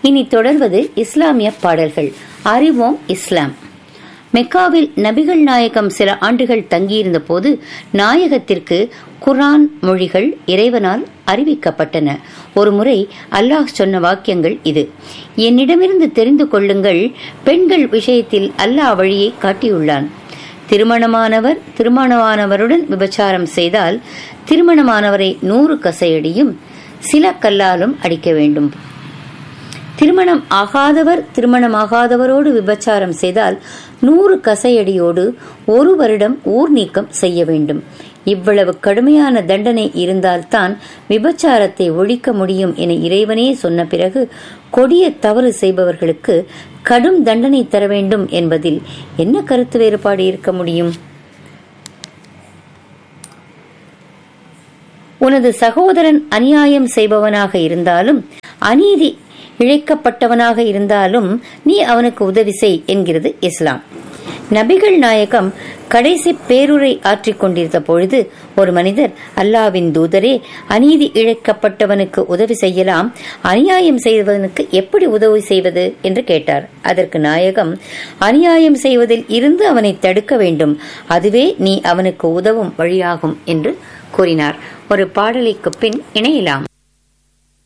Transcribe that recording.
இனி தொடர்வது இஸ்லாமிய பாடல்கள் அறிவோம் இஸ்லாம் மெக்காவில் நபிகள் நாயகம் சில ஆண்டுகள் தங்கியிருந்த போது நாயகத்திற்கு குரான் மொழிகள் இறைவனால் அறிவிக்கப்பட்டன ஒருமுறை அல்லாஹ் சொன்ன வாக்கியங்கள் இது என்னிடமிருந்து தெரிந்து கொள்ளுங்கள் பெண்கள் விஷயத்தில் அல்லாஹ் வழியை காட்டியுள்ளான் திருமணமானவர் திருமணமானவருடன் விபச்சாரம் செய்தால் திருமணமானவரை நூறு கசையடியும் சில கல்லாலும் அடிக்க வேண்டும் திருமணம் ஆகாதவர் திருமணமாகாதவரோடு விபச்சாரம் செய்தால் நூறு கசையடியோடு ஒரு வருடம் ஊர் நீக்கம் செய்ய வேண்டும் இவ்வளவு கடுமையான தண்டனை இருந்தால்தான் விபச்சாரத்தை ஒழிக்க முடியும் என இறைவனே சொன்ன பிறகு கொடிய தவறு செய்பவர்களுக்கு கடும் தண்டனை தர வேண்டும் என்பதில் என்ன கருத்து வேறுபாடு இருக்க முடியும் உனது சகோதரன் அநியாயம் செய்பவனாக இருந்தாலும் அநீதி இழைக்கப்பட்டவனாக இருந்தாலும் நீ அவனுக்கு உதவி செய் என்கிறது இஸ்லாம் நபிகள் நாயகம் கடைசி பேருரை ஆற்றிக் கொண்டிருந்த பொழுது ஒரு மனிதர் அல்லாவின் தூதரே அநீதி இழைக்கப்பட்டவனுக்கு உதவி செய்யலாம் அநியாயம் செய்வதனுக்கு எப்படி உதவி செய்வது என்று கேட்டார் அதற்கு நாயகம் அநியாயம் செய்வதில் இருந்து அவனை தடுக்க வேண்டும் அதுவே நீ அவனுக்கு உதவும் வழியாகும் என்று கூறினார் ஒரு பாடலுக்கு பின் இணையலாம்